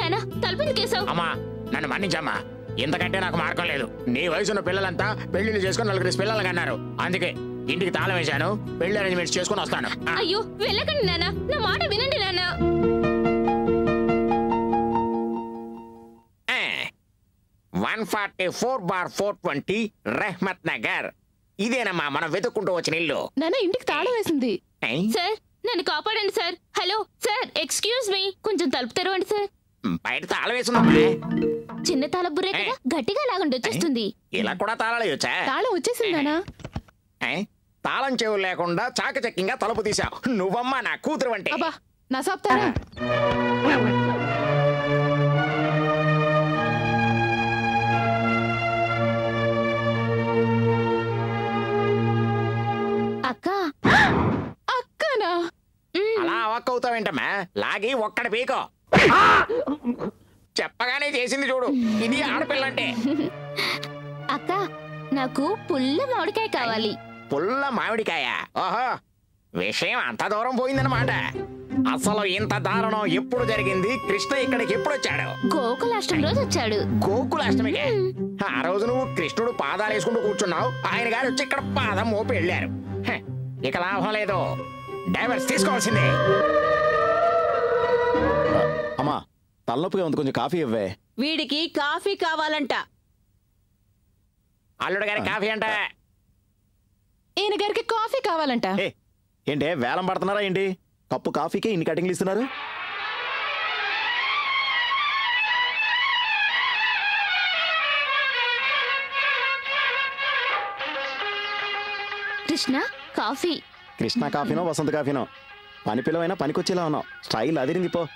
నాన్న తలుపు ఎందుకేసావు అమ్మా నన్ను మన్నించమ్మా ఇంతకంటే నాకు మార్గం లేదు నీ వయసున్న పిల్లలంతా పెళ్లిళ్ళు చేసుకుని నలుగురు పిల్లలు అన్నారు అందుకే ఇంటికి తాళం వేశాను పెళ్లి అరేంజ్మెంట్స్ చేసుకుని వస్తాను ఆ, అయ్యో వెళ్ళకండి నాన్న నా మాట వినండి నాన్న one forty four bar four twenty Rehmat Nagar ఇదేనమ్మా మనం వెతుక్కుంటూ వచ్చిన ఇల్లు నాన్న ఇంటికి తాళం వేసింది ఏ? సార్ నన్ను కాపాడండి sir hello sir excuse me కొంచెం తలుపు తెరవండి సార్ బయట తాళం వేసున్నామా చిన్న తాళబుర్రే కదా గట్టిగా లాగండి వచ్చేస్తుంది ఇలా కూడా తాళాలు వేయొచ్చా తాళం వచ్చేసింది నాన్న ఏ? తాళం చెవులు లేకుండా చాకచక్యంగా తలుపు తీసావు నువ్వమ్మా నా కూతురు అంటే అబ్బా నా సాప్తారా అక్క అక్కనా అలా అవక్క అవుతావేంటమ్మా లాగి ఒక్కడి పీకో చెప్పగానే చేసింది చూడు ఇది ఆడపిల్ల అంటే అక్క నాకు పుల్ల మామిడికాయ కావాలి పుల్ల మామిడికాయ ఓహో విషయం అంత దూరం పోయిందన్నమాట అసలు ఇంత దారుణం ఎప్పుడు జరిగింది కృష్ణ ఇక్కడికి ఎప్పుడు వచ్చాడు గోకులాష్టమి రోజు వచ్చాడు గోకులాష్టమికే ఆ రోజు నువ్వు కృష్ణుడు పాదాలు వేసుకుంటూ కూర్చున్నావు ఆయన గారు వచ్చి ఇక్కడ పాదం మోపి వెళ్ళారు హ, ఇక లాభం లేదు డైవర్స్ తీసుకోవాల్సిందే అమ్మా తలనొప్పిగా ఉంది కొంచెం కాఫీ ఇవ్వే వీడికి కాఫీ కావాలంట అల్లుడు గారి కాఫీ అంట ఈయన గారికి కాఫీ కావాలంట ఏ ఏంటే వేలం పడుతున్నారా ఏంటి కప్పు కాఫీకి ఇన్ని కటింగ్లు ఇస్తున్నారు కృష్ణ కాఫీ కృష్ణ కాఫీనో వసంత కాఫీనో పని పిల్లవైనా పనికొచ్చేలా ఉన్నావు స్టైల్ అదిరింది పో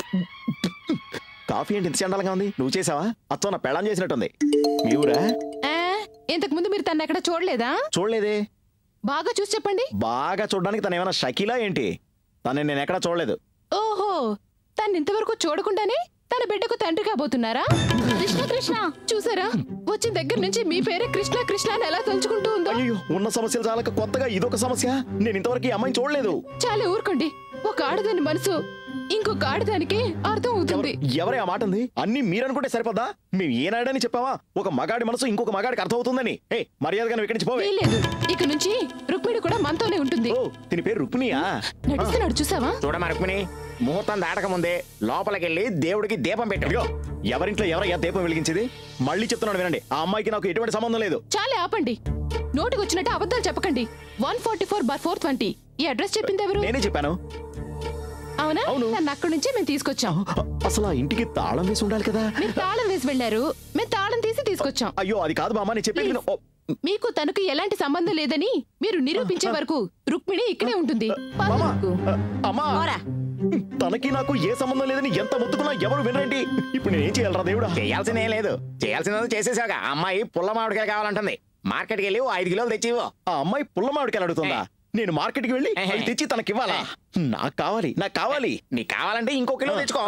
కాఫీ ఏంటి ఇంత చండాలంగా ఉంది నువ్వు చేసావా అచ్చో నా పెళ్ళం చేసినట్టుంది మీ ఊరా ఆ, ఇంతకు ముందు మీరు తన ఎక్కడ చూడలేదా చూడలేదే బాగా చూసి చెప్పండి బాగా చూడడానికి తను ఏమైనా షకీలా ఏంటి తనని నేను ఎక్కడా చూడలేదు ఓహో తను ఇంతవరకు చూడకుండానే తన బిడ్డకు తండ్రి కాబోతున్నారా కృష్ణ కృష్ణ చూసారా వచ్చిన దగ్గర నుంచి మీ పేరే కృష్ణ కృష్ణ అని ఎలా తలుచుకుంటూ ఉందో అయ్యో ఉన్న సమస్యలు చాలక కొత్తగా ఇదొక సమస్య నేను ఇంతవరకు ఈ అమ్మాయిని చూడలేదు చాలా ఊరుకోండి ఒక ఆడదాని మనసు ఇంకొక ఆడదానికి అర్థం అవుతుంది ఎవరు- ఎవరే ఆ మాట ఉంది అన్ని మీరనుకుంటే సరిపోదా మేము ఏనాడని చెప్పావా ఒక మగాడి మనసు ఇంకొక మగాడికి అర్థం అవుతుందని ఏ మర్యాదగా నువ్వు ఇక్కడి నుంచి పోవే వీల్లేదు ఇక నుంచి రుక్మిణి కూడా మనతోనే ఉంటుంది ఓ దీని పేరు రుక్మిణియా నడుస్తున్నాడు చూసావా చూడమా రుక్మిణి ముహూర్తం దాటక ముందే లోపలికెళ్ళి దేవుడికి దీపం పెట్టు ఇదిగో ఎవరింట్లో ఎవరయ్యా దీపం వెలిగించేది మళ్ళీ చెప్తున్నాడు వినండి ఆ అమ్మాయికి నాకు ఎటువంటి సంబంధం లేదు చాలే ఆపండి నోటికి వచ్చినట్టు అబద్ధాలు చెప్పకండి one forty four bar four twenty ఈ అడ్రస్ చెప్పింది ఎవరు నేనే చెప్పాను అవునా అవును. నన్ను అక్కడి నుంచి మేము తీసుకొచ్చాం అసలు ఆ ఇంటికి తాళం వేసి ఉండాలి కదా మీరు తాళం వేసి వెళ్ళారు మేము తాళం తీసి తీసుకొచ్చాం అయ్యో అది కాదు బామ్మ నేను చెప్పేది విను. ఓ, మీకు తనకు ఎలాంటి సంబంధం లేదని మీరు నిరూపించే వరకు రుక్మిణి ఇక్కడే ఉంటుంది పద మామ, రుక్కు. అమ్మా పోరా తనకి నాకు ఏ సంబంధం లేదని ఎంత ముత్తుకున్నా ఎవరు వినరండి ఇప్పుడు నేనేం చేయాలరా దేవుడా చేయాల్సిందే లేదు చేయాల్సిందో చేసేసాక అమ్మాయి పుల్ల మామిడికాయ కావాలంటుంది మార్కెట్కి వెళ్ళి ఓ ఐదు కిలోలు తెచ్చి ఇవ్వు. ఆ అమ్మాయి పుల్ల మామిడికాయలు అడుగుతుందా నేను మార్కెట్కి వెళ్ళి ఏహే. అవి తెచ్చి తనకి ఇవ్వాలా నాకు కావాలి నాకు కావాలి నీకు కావాలంటే ఇంకో కిలో తెచ్చుకో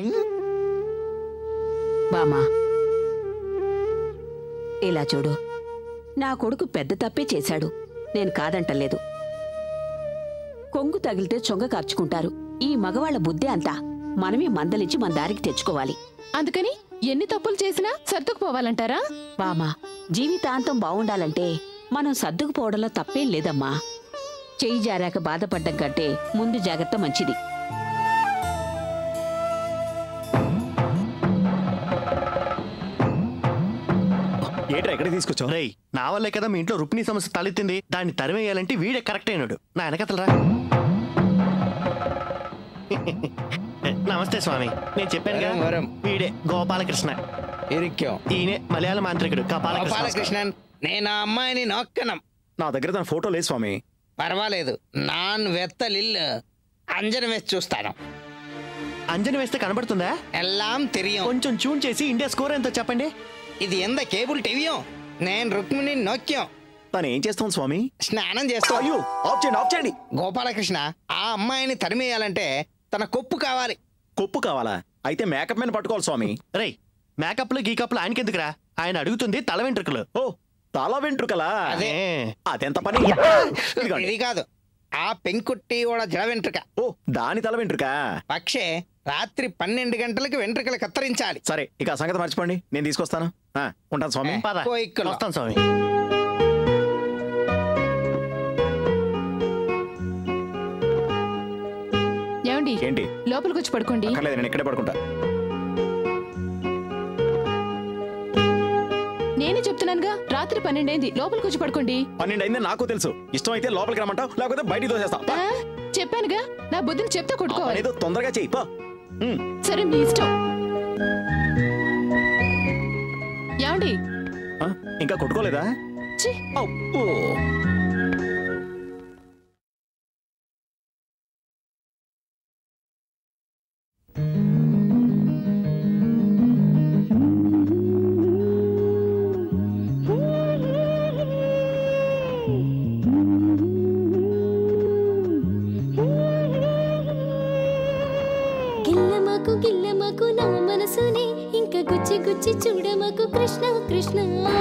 బామా ఇలా చూడు నా కొడుకు పెద్ద తప్పే చేశాడు నేను కాదంటలేదు కొంగు తగిలితే చొంగ కార్చుకుంటారు ఈ మగవాళ్ల బుద్ధి అంతా మనమే మందలించి మన దారికి తెచ్చుకోవాలి అందుకని ఎన్ని తప్పులు చేసినా సర్దుకుపోవాలంటారా బామా జీవితాంతం బావుండాలంటే మనం సర్దుకుపోవడంలో తప్పేం లేదమ్మా చెయ్యి జారాక బాధపడ్డం కంటే ముందు జాగ్రత్త మంచిది ఏంట్రా ఎక్కడికి తీసుకొచ్చావు రేయ్ నా వల్లే కదా మీ ఇంట్లో రుక్మిణి సమస్య తలెత్తింది దాన్ని తరిమేయాలంటే వీడే కరెక్ట్ అయినాడు నా వెనకతలరా నమస్తే స్వామి నేను చెప్పాను వరం, వరం. వీడే గోపాలకృష్ణ ఇరిక్యం ఈయనే మలయాళ మాంత్రికుడు కపాలకృష్ణ గోపాలకృష్ణన్ నేను ఆ అమ్మాయిని నొక్కనం నా దగ్గర తన ఫోటో లేదు స్వామి పర్వాలేదు నాన్ వెత్తలిల్లు అంజన వేసి చూస్తాను అంజని వేస్తే కనబడుతుందా ఎల్లాం తెలియం కొంచెం ట్యూన్ చేసి ఇండియా స్కోర్ ఎంతో చెప్పండి ఇది ఎంత కేబుల్ టీవీయో నేను రుక్మిణి నొక్క్యం తను ఏం చేస్తాం స్వామి స్నానం చేస్తా అయ్యో ఆఫ్ చేయండి ఆఫ్ చేయండి గోపాలకృష్ణ ఆ అమ్మాయిని తరిమేయాలంటే తన కొప్పు కావాలి కొప్పు కావాలా అయితే మేకప్ మీద పట్టుకోవాలి స్వామి రేయ్ మేకప్లు గీకప్లు ఆయనకెందుకురా ఆయన అడుగుతుంది తల వెంట్రుకలు ఓ తల వెంట్రుకలా అదే. ఏ, అదెంత పని ఇదిగోండి. ఇది కాదు ఆ పెంకుట్టి ఓడ జడ వెంట్రుక ఓ దాని తల వెంట్రుకా పక్షే రాత్రి పన్నెండు గంటలకు వెంట్రుకలు కత్తిరించాలి సరే ఇక ఆ సంగతి మర్చిపోండి నేను తీసుకొస్తాను ఆ, ఉంటాను స్వామి పద కోయిక్కలో. వస్తాను స్వామి ఏమండి ఏంటి లోపలికి వచ్చి పడుకోండి అక్కర్లేదు నేను ఇక్కడే పడుకుంటా నేనే చెప్తున్నానుగా రాత్రి పన్నెండైంది లోపలికి వచ్చి పడుకోండి పన్నెండు అయింది నాకు తెలుసు ఇష్టం అయితే లోపలికి రమ్మంటావు లేకపోతే బయటికి దోసేస్తా ఆ, చెప్పానుగా నా బుద్ధిని చెప్తే కొట్టుకోవాలి ఏదో తొందరగా చెయ్యి పో ఉమ్, సరే మీ ఇష్టం ఏమండి ఆ, ఇంకా కొట్టుకోలేదా ఛీ, అబ్బో. గిల్లమకు గిల్లమకు నా మనసుని ఇంకా గుచ్చి గుచ్చి చూడమకు కృష్ణ కృష్ణ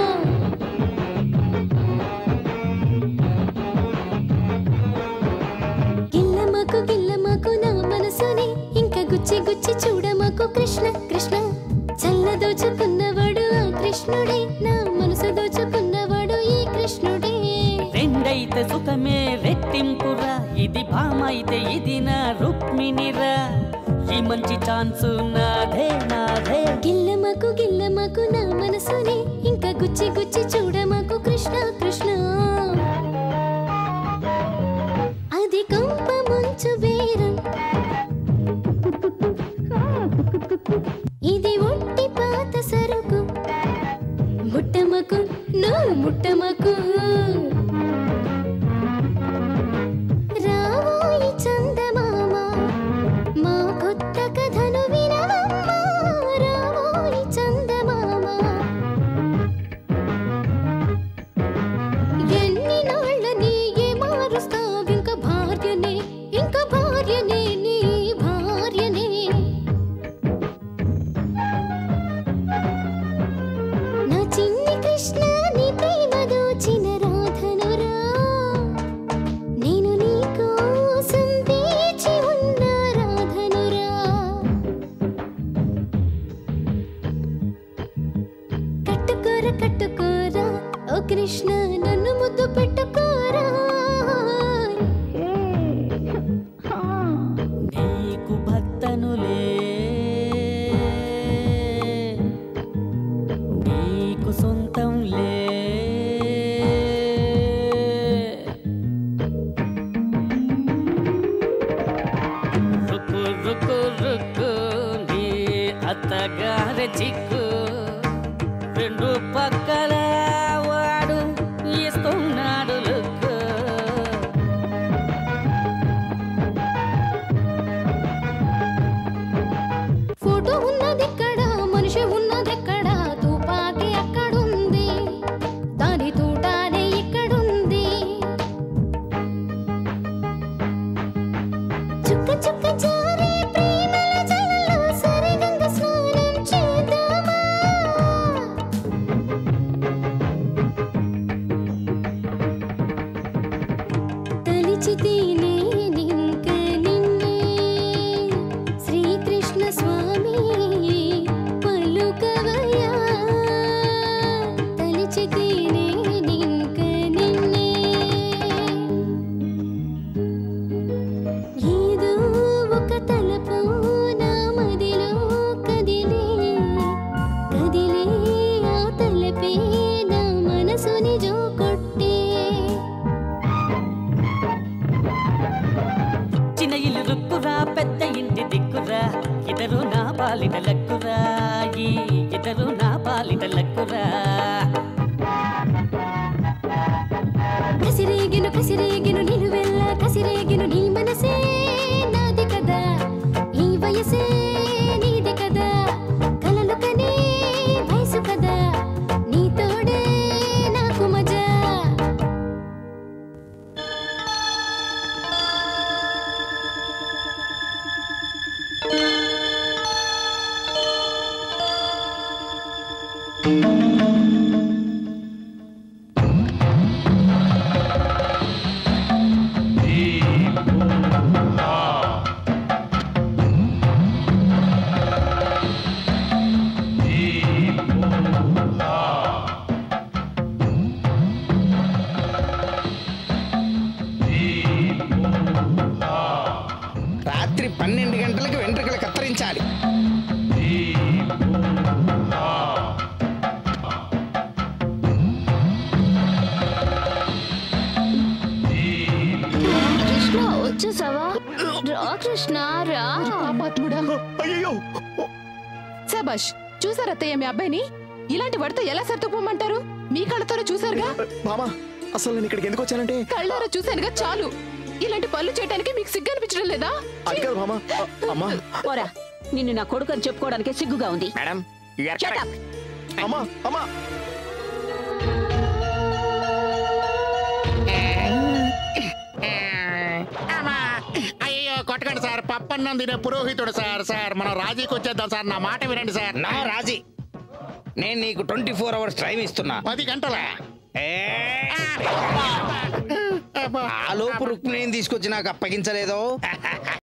గిల్లమకు గిల్లమకు నా మనసుని ఇంకా గుచ్చి గుచ్చి చూడమకు కృష్ణ కృష్ణ చల్ల దోచుకున్నవాడు ఆ కృష్ణుడే నా మనసు దోచుకున్నవాడు ఈ కృష్ణుడే రెండైతే సుఖమే రెట్టింపురా ఇది భామైతే ఇది నా రుక్మిణిరా ఈ మంచి ఛాన్స్ నాదే నాదే గిల్లమకు గిల్లమకు నా మనసుని ఇంకా గుచ్చి గుచ్చి చూడమకు కృష్ణ కృష్ణ అది కొంప ముంచు బేరం ఇది ఒట్టి పాత సరుకు ముట్టమకు నో ముట్టమకు రావోయి చందమామ మా కొత్త కథను వినవమ్మా రావోయి చందమామ ఎన్ని నాళ్ళని ఏ మారుస్తావింక భార్యనే ఇంక భార్యనే నీ భార్యనే నా చిన్ని కృష్ణ నీ ప్రేమ దోచిన రాధనురా నేను నీ కోసం వేచి ఉన్న రాధనురా కట్టుకోర కట్టుకోరా ఓ కృష్ణ నన్ను ముద్దు పెట్టుకోరా నీకు భక్తనులే నీకు సొంతంలే రుకు రుకు రుకు నీ అత్తగారి చిక్కు రెండు పక్కల వాడు ఇస్తున్నాడు లుక్కు ఫోటో ఉన్నదెక్కడ మనిషి ఉన్నదెక్కడ తుపాకీ అక్కడుంది దాని తూటానే ఇక్కడుంది చుక్క చుక్క జారే ప్రేమల జలలో సరిగంగ స్నానం చేద్దామా తలిచితే నేనింక నిన్నే శ్రీకృష్ణ స్వామి పలుకవయా తలిచితే నేనింక నిన్నే ఏదో ఒక తలపు నా మదిలో కదిలే కదిలే ఆ తలపే నా మనసుని జో కొట్టే చిన్న ఇల్లు రుక్కురా పెద్ద ఇంటి దిక్కురా ఇద్దరు నా పాలిట లక్కురా ఈ ఇద్దరు నా పాలిట లక్కురా కసిరేగిను కసిరేగిను నేను వెళ్ళ కసిరేగిను నీ మనసే నాది కదా ఈ వయసే నీది కదా కలలు కనే వయసు కదా నీ తోడే నాకు మజా ఈ శాబాష్ చూసారు అత్తయ్య మీ అబ్బాయిని ఇలాంటి వాడితో ఎలా సర్దుకోమంటారు మీ కళ్ళతోనే చూసారుగా మామా అసలు నేను ఇక్కడికి ఎందుకు వచ్చానంటే కళ్ళారా చూశానుగా చాలు ఇలాంటి పనులు చేయడానికి మీకు సిగ్గు అనిపించడం లేదా అది కాదు మామా అమ్మా పోరా నిన్ను నా కొడుకు అని చెప్పుకోవడానికే సిగ్గుగా ఉంది madam you are Shut correct. up. అమ్మా అమ్మా అమ్మా. అయ్యో కొట్టకండి సార్ పప్పన్నం తినే పురోహితుడు సార్ సార్ మనం రాజీకి వచ్చేద్దాం సార్ నా మాట వినండి సార్ నా రాజీ నేను నీకు ట్వంటీ ఫోర్ అవర్స్ టైం ఇస్తున్నా పది గంటల ఏ, ఆ లోపు రుక్మిణిని తీసుకొచ్చి నాకు అప్పగించలేదో